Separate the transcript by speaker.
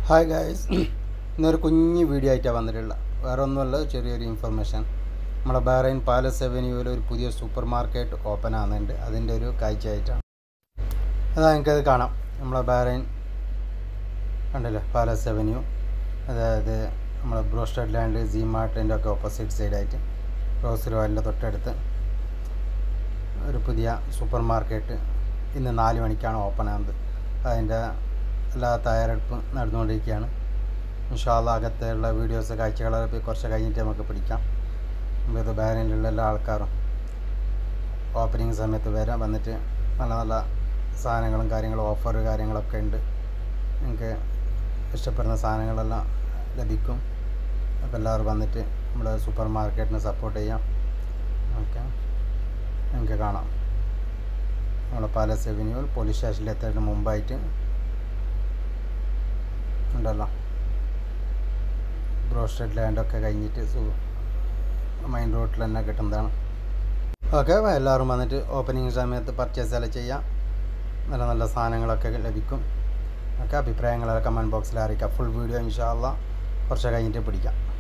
Speaker 1: hi guys ഇന്നൊരു കുഞ്ഞ് video ആയിട്ടാണ് വന്നിട്ടുള്ളത് വേറെ ഒന്നുമല്ല ചെറിയൊരു ഇൻഫർമേഷൻ നമ്മളെ ബഹ്റൈൻ പാലസ് അവന്യൂവിൽ ഒരു പുതിയ സൂപ്പർ മാർക്കറ്റ് ഓപ്പൺ ആകുന്നുണ്ട് അതിൻ്റെ ഒരു കാഴ്ചയായിട്ടാണ് അതാ എനിക്കത് കാണാം നമ്മളെ ബഹ്റൈൻ കണ്ടല്ലോ പാലസ് അവന്യൂ അതായത് നമ്മളെ ബ്രോസ്റ്റഡ് ലാൻഡ് സി മാർട്ടിൻ്റെ ഒക്കെ ഓപ്പോസിറ്റ് സൈഡായിട്ട് റോസ് റോയലിൻ്റെ തൊട്ടടുത്ത് ഒരു പുതിയ സൂപ്പർ മാർക്കറ്റ് ഇന്ന് നാല് മണിക്കാണ് ഓപ്പൺ ആകുന്നത് അതിൻ്റെ എല്ലാ തയ്യാറെടുപ്പും നടന്നുകൊണ്ടിരിക്കുകയാണ് ഇൻഷാല്ല അകത്തുള്ള വീഡിയോസ് കാഴ്ചകളൊക്കെ കുറച്ച് കഴിഞ്ഞിട്ട് നമുക്ക് പിടിക്കാം നമ്മളിത് ബാരനിലുള്ള എല്ലാ ആൾക്കാരും ഓപ്പണിങ് സമയത്ത് വരാം വന്നിട്ട് നല്ല നല്ല സാധനങ്ങളും കാര്യങ്ങളും ഓഫർ കാര്യങ്ങളൊക്കെ ഉണ്ട് നിങ്ങൾക്ക് ഇഷ്ടപ്പെടുന്ന സാധനങ്ങളെല്ലാം ലഭിക്കും അപ്പോൾ എല്ലാവരും വന്നിട്ട് നമ്മുടെ സൂപ്പർ മാർക്കറ്റിനെ സപ്പോർട്ട് ചെയ്യാം ഓക്കെ നിങ്ങൾക്ക് കാണാം നമ്മളെ പാലസ് അവന്യൂ പോലീസ് സ്റ്റേഷനിൽ എത്തുന്നതിന് മുമ്പായിട്ട് ഉണ്ടല്ലോ ബ്രോസ്റ്റഡ് ലാൻഡൊക്കെ കഴിഞ്ഞിട്ട് സു മെയിൻ റോഡിൽ തന്നെ കിട്ടുന്നതാണ് ഓക്കെ എല്ലാവരും വന്നിട്ട് ഓപ്പണിങ് സമയത്ത് പർച്ചേസ് എല്ലാം ചെയ്യാം നല്ല നല്ല സാധനങ്ങളൊക്കെ ലഭിക്കും ഒക്കെ അഭിപ്രായങ്ങളൊക്കെ കമൻറ്റ് ബോക്സിൽ അറിയിക്കാം ഫുൾ വീഡിയോ ഇൻഷാല്ല കുറച്ച് കഴിഞ്ഞിട്ട് പിടിക്കാം